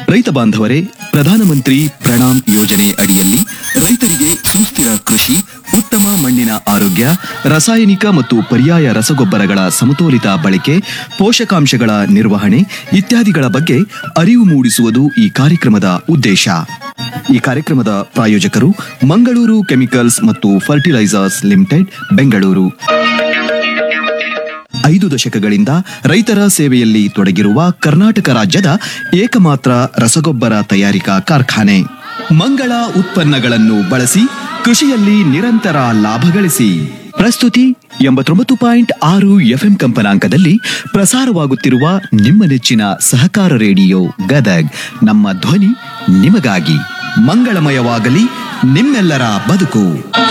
ರೈತ ಬಾಂಧವರೇ ಪ್ರಧಾನಮಂತ್ರಿ ಪ್ರಣಾಮ್ ಯೋಜನೆ ಅಡಿಯಲ್ಲಿ ರೈತರಿಗೆ ಸುಸ್ಥಿರ ಕೃಷಿ ಉತ್ತಮ ಮಣ್ಣಿನ ಆರೋಗ್ಯ ರಾಸಾಯನಿಕ ಮತ್ತು ಪರ್ಯಾಯ ರಸಗೊಬ್ಬರಗಳ ಸಮತೋಲಿತ ಬಳಕೆ ಪೋಷಕಾಂಶಗಳ ನಿರ್ವಹಣೆ ಇತ್ಯಾದಿಗಳ ಬಗ್ಗೆ ಅರಿವು ಮೂಡಿಸುವುದು ಈ ಕಾರ್ಯಕ್ರಮದ ಉದ್ದೇಶ ಈ ಕಾರ್ಯಕ್ರಮದ ಪ್ರಾಯೋಜಕರು ಮಂಗಳೂರು ಕೆಮಿಕಲ್ಸ್ ಮತ್ತು ಫರ್ಟಿಲೈಸರ್ಸ್ ಲಿಮಿಟೆಡ್ ಬೆಂಗಳೂರು ಐದು ದಶಕಗಳಿಂದ ರೈತರ ಸೇವೆಯಲ್ಲಿ ತೊಡಗಿರುವ ಕರ್ನಾಟಕ ರಾಜ್ಯದ ಏಕಮಾತ್ರ ರಸಗೊಬ್ಬರ ತಯಾರಿಕಾ ಕಾರ್ಖಾನೆ ಮಂಗಳ ಉತ್ಪನ್ನಗಳನ್ನು ಬಳಸಿ ಕೃಷಿಯಲ್ಲಿ ನಿರಂತರ ಲಾಭ ಗಳಿಸಿ ಪ್ರಸ್ತುತಿ ಎಂಬತ್ತೊಂಬತ್ತು ಪಾಯಿಂಟ್ ಆರು ಎಫ್ಎಂ ಕಂಪನಾಂಕದಲ್ಲಿ ಪ್ರಸಾರವಾಗುತ್ತಿರುವ ನಿಮ್ಮ ನೆಚ್ಚಿನ ಸಹಕಾರ ರೇಡಿಯೋ ಗದಗ್ ನಮ್ಮ ಧ್ವನಿ ನಿಮಗಾಗಿ ಮಂಗಳಮಯವಾಗಲಿ ನಿಮ್ಮೆಲ್ಲರ ಬದುಕು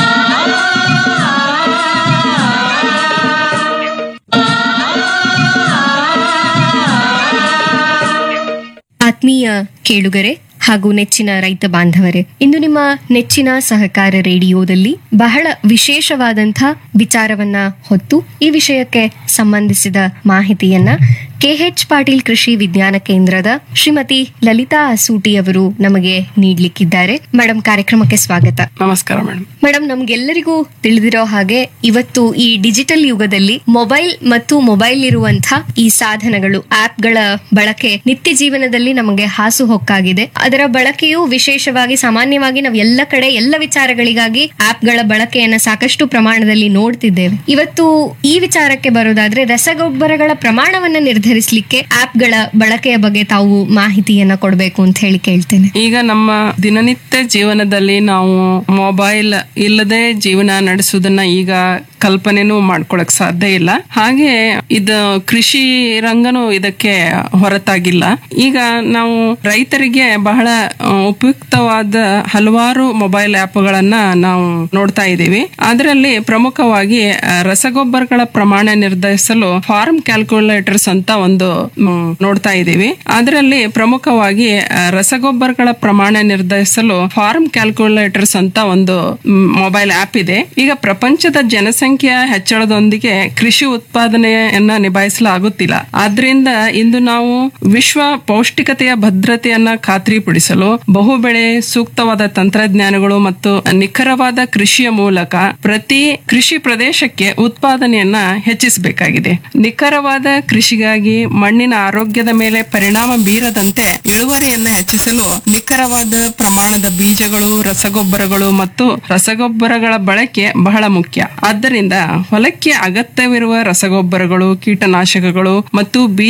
ಆತ್ಮೀಯ ಕೇಳುಗರೆ ಹಾಗೂ ನೆಚ್ಚಿನ ರೈತ ಬಾಂಧವರೇ ಇಂದು ನಿಮ್ಮ ನೆಚ್ಚಿನ ಸಹಕಾರ ರೇಡಿಯೋದಲ್ಲಿ ಬಹಳ ವಿಶೇಷವಾದಂಥ ವಿಚಾರವನ್ನ ಹೊತ್ತು ಈ ವಿಷಯಕ್ಕೆ ಸಂಬಂಧಿಸಿದ ಮಾಹಿತಿಯನ್ನ ಕೆಎಚ್ ಪಾಟೀಲ್ ಕೃಷಿ ವಿಜ್ಞಾನ ಕೇಂದ್ರದ ಶ್ರೀಮತಿ ಲಲಿತಾ ಅಸೂಟಿ ಅವರು ನಮಗೆ ನೀಡ್ಲಿಕ್ಕಿದ್ದಾರೆ ಮೇಡಮ್ ಕಾರ್ಯಕ್ರಮಕ್ಕೆ ಸ್ವಾಗತ ನಮಸ್ಕಾರ ಮೇಡಮ್ ಮೇಡಮ್ ನಮ್ಗೆಲ್ಲರಿಗೂ ತಿಳಿದಿರೋ ಹಾಗೆ ಇವತ್ತು ಈ ಡಿಜಿಟಲ್ ಯುಗದಲ್ಲಿ ಮೊಬೈಲ್ ಮತ್ತು ಮೊಬೈಲ್ ಇರುವಂತ ಈ ಸಾಧನಗಳು ಆಪ್ಗಳ ಬಳಕೆ ನಿತ್ಯ ಜೀವನದಲ್ಲಿ ನಮಗೆ ಹಾಸುಹೊಕ್ಕಾಗಿದೆ ಅದರ ಬಳಕೆಯು ವಿಶೇಷವಾಗಿ ಸಾಮಾನ್ಯವಾಗಿ ನಾವು ಎಲ್ಲ ಕಡೆ ಎಲ್ಲ ವಿಚಾರಗಳಿಗಾಗಿ ಆಪ್ಗಳ ಬಳಕೆಯನ್ನ ಸಾಕಷ್ಟು ಪ್ರಮಾಣದಲ್ಲಿ ನೋಡ್ತಿದ್ದೇವೆ ಇವತ್ತು ಈ ವಿಚಾರಕ್ಕೆ ಬರೋದಾದ್ರೆ ರಸಗೊಬ್ಬರಗಳ ಪ್ರಮಾಣವನ್ನ ನಿರ್ಧರಿಸಲಿಕ್ಕೆ ಆಪ್ಗಳ ಬಳಕೆಯ ಬಗ್ಗೆ ತಾವು ಮಾಹಿತಿಯನ್ನ ಕೊಡಬೇಕು ಅಂತ ಹೇಳಿ ಕೇಳ್ತೇನೆ ಈಗ ನಮ್ಮ ದಿನನಿತ್ಯ ಜೀವನದಲ್ಲಿ ನಾವು ಮೊಬೈಲ್ ಇಲ್ಲದೆ ಜೀವನ ನಡೆಸುವುದನ್ನ ಈಗ ಕಲ್ಪನೆನೂ ಮಾಡ್ಕೊಳಕ್ ಸಾಧ್ಯ ಇಲ್ಲ ಹಾಗೆ ಇದು ಕೃಷಿ ರಂಗನೂ ಇದಕ್ಕೆ ಹೊರತಾಗಿಲ್ಲ ಈಗ ನಾವು ರೈತರಿಗೆ ಬಹಳ ಆ, ಉಪಯುಕ್ತವಾದ ಹಲವಾರು ಮೊಬೈಲ್ ಆ್ಯಪ್ಗಳನ್ನ ನಾವು ನೋಡ್ತಾ ಇದ್ದೀವಿ ಅದರಲ್ಲಿ ಪ್ರಮುಖವಾಗಿ ಆ, ರಸಗೊಬ್ಬರಗಳ ಪ್ರಮಾಣ ನಿರ್ಧರಿಸಲು ಫಾರ್ಮ್ ಕ್ಯಾಲ್ಕುಲೇಟರ್ಸ್ ಅಂತ ಒಂದು ಮ್, ನೋಡ್ತಾ ಇದ್ದೀವಿ ಅದರಲ್ಲಿ ಪ್ರಮುಖವಾಗಿ ಆ, ರಸಗೊಬ್ಬರಗಳ ಪ್ರಮಾಣ ನಿರ್ಧರಿಸಲು ಫಾರ್ಮ್ ಕ್ಯಾಲ್ಕುಲೇಟರ್ಸ್ ಅಂತ ಒಂದು ಮೊಬೈಲ್ ಆಪ್ ಇದೆ ಈಗ ಪ್ರಪಂಚದ ಜನಸಂಖ್ಯೆಯ ಹೆಚ್ಚಳದೊಂದಿಗೆ ಕೃಷಿ ಉತ್ಪಾದನೆಯನ್ನ ನಿಭಾಯಿಸಲಾಗುತ್ತಿಲ್ಲ ಆದ್ರಿಂದ ಇಂದು ನಾವು ವಿಶ್ವ ಪೌಷ್ಟಿಕತೆಯ ಭದ್ರತೆಯನ್ನ ಖಾತ್ರಿಪಡಿಸಲು ಬಹುಬೆಳೆ ಸೂಕ್ತವಾದ ತಂತ್ರಜ್ಞಾನಗಳು ಮತ್ತು ನಿಖರವಾದ ಕೃಷಿಯ ಮೂಲಕ ಪ್ರತಿ ಕೃಷಿ ಪ್ರದೇಶಕ್ಕೆ ಉತ್ಪಾದನೆಯನ್ನ ಹೆಚ್ಚಿಸಬೇಕಾಗಿದೆ ನಿಖರವಾದ ಕೃಷಿಗಾಗಿ ಮಣ್ಣಿನ ಆರೋಗ್ಯದ ಮೇಲೆ ಪರಿಣಾಮ ಬೀರದಂತೆ ಇಳುವರಿಯನ್ನ ಹೆಚ್ಚಿಸಲು ನಿಖರವಾದ ಪ್ರಮಾಣದ ಬೀಜಗಳು ರಸಗೊಬ್ಬರಗಳು ಮತ್ತು ರಸಗೊಬ್ಬರಗಳ ಬಳಕೆ ಬಹಳ ಮುಖ್ಯ ಆದ್ದರಿಂದ ಹೊಲಕ್ಕೆ ಅಗತ್ಯವಿರುವ ರಸಗೊಬ್ಬರಗಳು ಕೀಟನಾಶಕಗಳು ಮತ್ತು ಬೀಜ